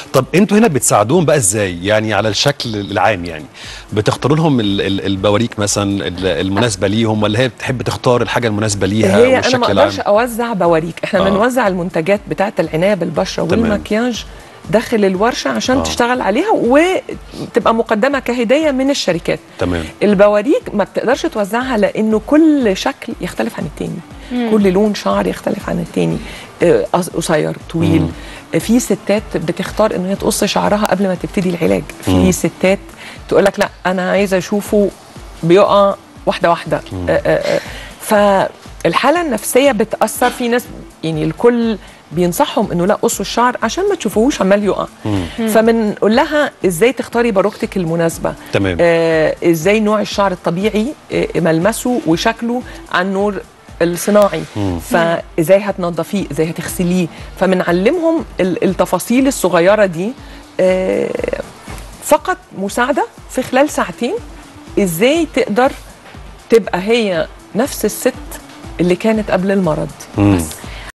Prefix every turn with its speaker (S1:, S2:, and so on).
S1: طب انتوا هنا بتساعدوهم بقى ازاي يعني على الشكل العام يعني بتختاروا لهم ال- ال- البواريك مثلا ال- المناسبه ليهم ولا هي بتحب تختار الحاجه المناسبه ليها
S2: هي انا
S1: والشكل
S2: ما
S1: العام
S2: اقدرش اوزع بواريك احنا
S1: آه.
S2: بنوزع المنتجات بتاعه العنايه بالبشره
S1: تمام.
S2: والمكياج داخل الورشه عشان
S1: آه.
S2: آه. تشتغل عليها وتبقى مقدمه كهديه من الشركات
S1: تمام
S2: البواريك ما بتقدرش توزعها لانه كل شكل يختلف عن التاني كل لون شعر يختلف عن التاني آه، قص- قصير طويل
S1: مم.
S2: آه، في ستات بتختار ان هي تقص شعرها قبل ما تبتدي العلاج
S1: مم.
S2: في ستات تقول لك لا انا عايزه اشوفه بيقع واحده واحده آه، آه، آه. فالحاله النفسيه بتاثر في ناس يعني الكل بينصحهم انه لا قصوا الشعر عشان ما تشوفوهوش عمال يقع فبنقول لها ازاي تختاري باروكتك المناسبه
S1: تمام.
S2: آه ازاي نوع الشعر الطبيعي آه ملمسه وشكله عن نور الصناعي فازاي هتنضفيه ازاي هتغسليه فبنعلمهم ال- التفاصيل الصغيره دي آه فقط مساعده في خلال ساعتين ازاي تقدر تبقى هي نفس الست اللي كانت قبل المرض
S1: مم.
S2: بس